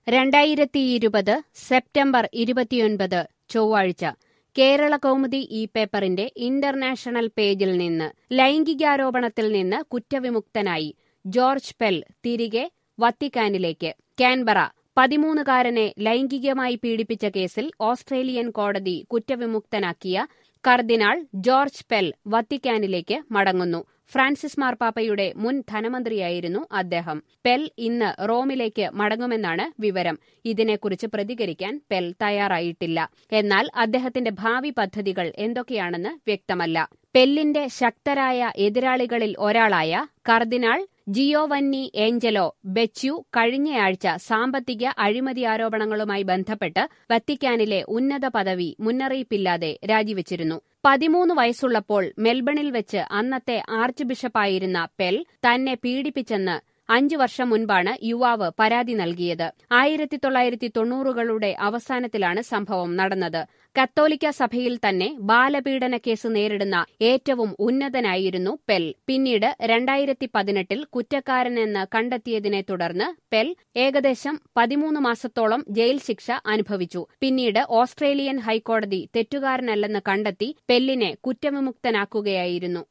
രണ്ടായിരത്തിയിരുപത് സെപ്റ്റംബർ ഇരുപത്തിയൊൻപത് ചൊവ്വാഴ്ച കേരള കൗമുദി ഈ പേപ്പറിന്റെ ഇന്റർനാഷണൽ പേജിൽ നിന്ന് ലൈംഗികാരോപണത്തിൽ നിന്ന് കുറ്റവിമുക്തനായി ജോർജ് പെൽ തിരികെ വത്തിക്കാനിലേക്ക് കാൻബറ പതിമൂന്നുകാരനെ ലൈംഗികമായി പീഡിപ്പിച്ച കേസിൽ ഓസ്ട്രേലിയൻ കോടതി കുറ്റവിമുക്തനാക്കിയ കർദിനാൾ ജോർജ് പെൽ വത്തിക്കാനിലേക്ക് മടങ്ങുന്നു ഫ്രാൻസിസ് മാർപ്പാപ്പയുടെ മുൻ ധനമന്ത്രിയായിരുന്നു അദ്ദേഹം പെൽ ഇന്ന് റോമിലേക്ക് മടങ്ങുമെന്നാണ് വിവരം ഇതിനെക്കുറിച്ച് പ്രതികരിക്കാൻ പെൽ തയ്യാറായിട്ടില്ല എന്നാൽ അദ്ദേഹത്തിന്റെ ഭാവി പദ്ധതികൾ എന്തൊക്കെയാണെന്ന് വ്യക്തമല്ല പെല്ലിന്റെ ശക്തരായ എതിരാളികളിൽ ഒരാളായ കർദിനാൾ ജിയോവന്നി ഏഞ്ചലോ ബെച്യു കഴിഞ്ഞയാഴ്ച സാമ്പത്തിക അഴിമതി ആരോപണങ്ങളുമായി ബന്ധപ്പെട്ട് വത്തിക്കാനിലെ ഉന്നത പദവി മുന്നറിയിപ്പില്ലാതെ രാജിവച്ചിരുന്നു പതിമൂന്ന് വയസ്സുള്ളപ്പോൾ മെൽബണിൽ വെച്ച് അന്നത്തെ ആർച്ച് ബിഷപ്പായിരുന്ന പെൽ തന്നെ പീഡിപ്പിച്ചെന്ന് അഞ്ചു വർഷം മുൻപാണ് യുവാവ് പരാതി നൽകിയത് ആയിരത്തി തൊള്ളായിരത്തി തൊണ്ണൂറുകളുടെ അവസാനത്തിലാണ് സംഭവം നടന്നത് കത്തോലിക്ക സഭയിൽ തന്നെ ബാലപീഡന കേസ് നേരിടുന്ന ഏറ്റവും ഉന്നതനായിരുന്നു പെൽ പിന്നീട് രണ്ടായിരത്തി പതിനെട്ടിൽ കുറ്റക്കാരനെന്ന് കണ്ടെത്തിയതിനെ തുടർന്ന് പെൽ ഏകദേശം പതിമൂന്ന് മാസത്തോളം ജയിൽ ശിക്ഷ അനുഭവിച്ചു പിന്നീട് ഓസ്ട്രേലിയൻ ഹൈക്കോടതി തെറ്റുകാരനല്ലെന്ന് കണ്ടെത്തി പെല്ലിനെ കുറ്റവിമുക്തനാക്കുകയായിരുന്നു